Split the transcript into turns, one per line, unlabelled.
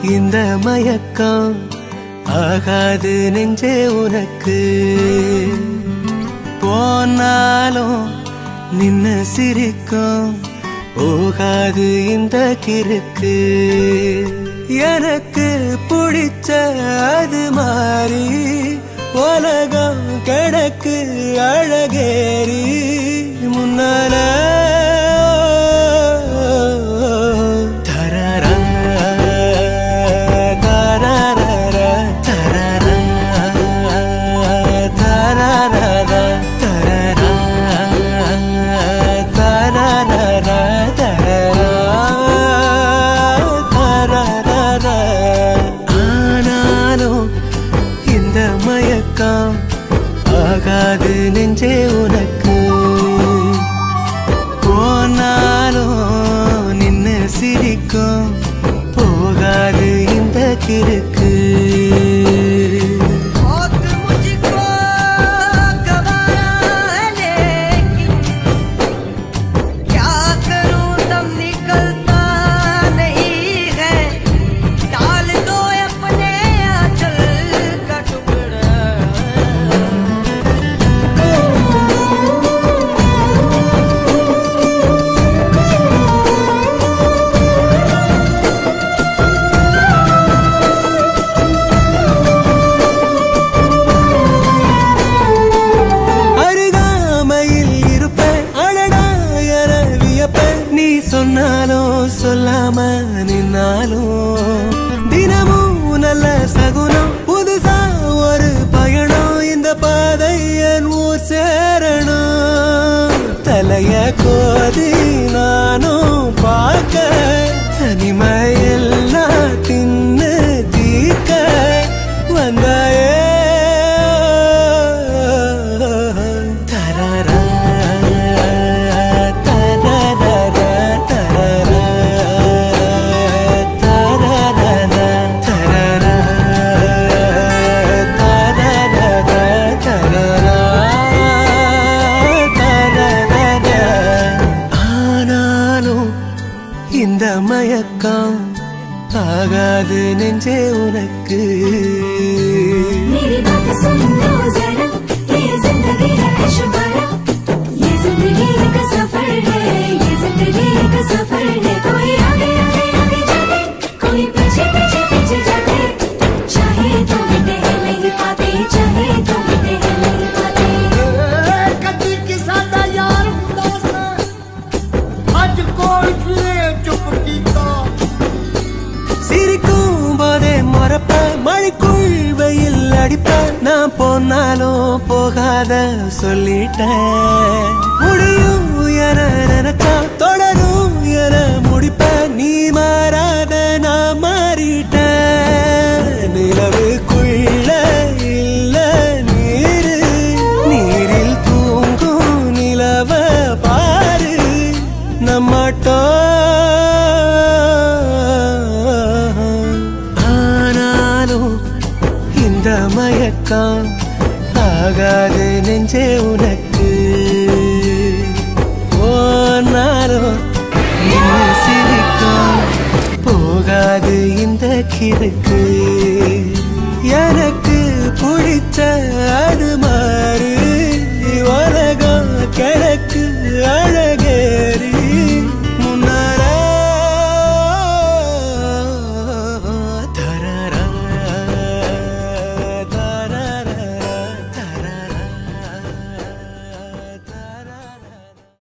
இந்த மயக்கம் ஆகாது நெஞ்சே உனக்கு போனாலும் நின்ன சிரிக்கும் போகாது இந்த கிறுக்கு எனக்கு பிடிச்ச அது மாறி உலகம் கிடக்கு அழகேறி முன்னால தரரா, தரரரா, தரரா, தரரரா, தரரா, தரரரா, தரரா, தரரரா. ஆனாலும் இந்த மயக்கம் ஆகாது நெஞ்சே உனக்கு போனாலும் நின்னு சிரிக்கும் போகாது இந்த கிறுக்கு
मौत मुझको गवारा है लेकिन क्या करूं दम निकलता नहीं है डाल दो अपने आंचल का टुकड़ा
அருகாமையில் இருப்பேன் அழடா என வியப்பேன் நீ சொன்னாலும் சொல்லாம நின்னாலும் தினமும் நல்ல சகுனம் புதுசா ஒரு பயணம் இந்த பாதை என் ஊர் சேரணும் தலைய கோதி நானும் பார்க்க தனிமையெல்லாம் தின்னு தீர்க்க வந்தாயே தரரா, தரரரா, தரரா, தரரரா, தரரா, தரரரா, தரரா, தரரரா. ஆனாலும் இந்த மயக்கம் ஆகாது நெஞ்சே உனக்கு
मेरी बात सुन लो जरा ये जिंदगी है ऐशबारा ये जिंदगी एक सफर है ये जिंदगी एक सफर है कोई आगे आगे आगे जाते कोई पीछे पीछे पीछे जाते चाहे तो मिलते हैं नहीं पाते चाहे तो मिलते हैं नहीं पाते
कदी किसादा यार उदास ਅੱਜ ਕੋਈ ਫਿਰੇ ਚੁੱਪ ਕੀਤਾ
சிரிக்கும் போதே மறப்ப மழைக்குள் வெயில் அடிப்ப நான் போனாலும் போகாத சொல்லிட்டேன் முடியும் என நினைச்சா தொடரும் என முடிப்ப நீ மாறாத நான் மாறிட்டேன் நிலவுக்குள்ள இல்ல நீரு நீரில் தூங்கும் நிலவ பாரு நம்மட்டோம் ஆனாலும் இந்த மயக்கம் ஆகாது நெஞ்சே உனக்கு போனாலும் நீ சிரிக்கும் போகாது இந்த கிறுக்கு எனக்கு பிடிச்ச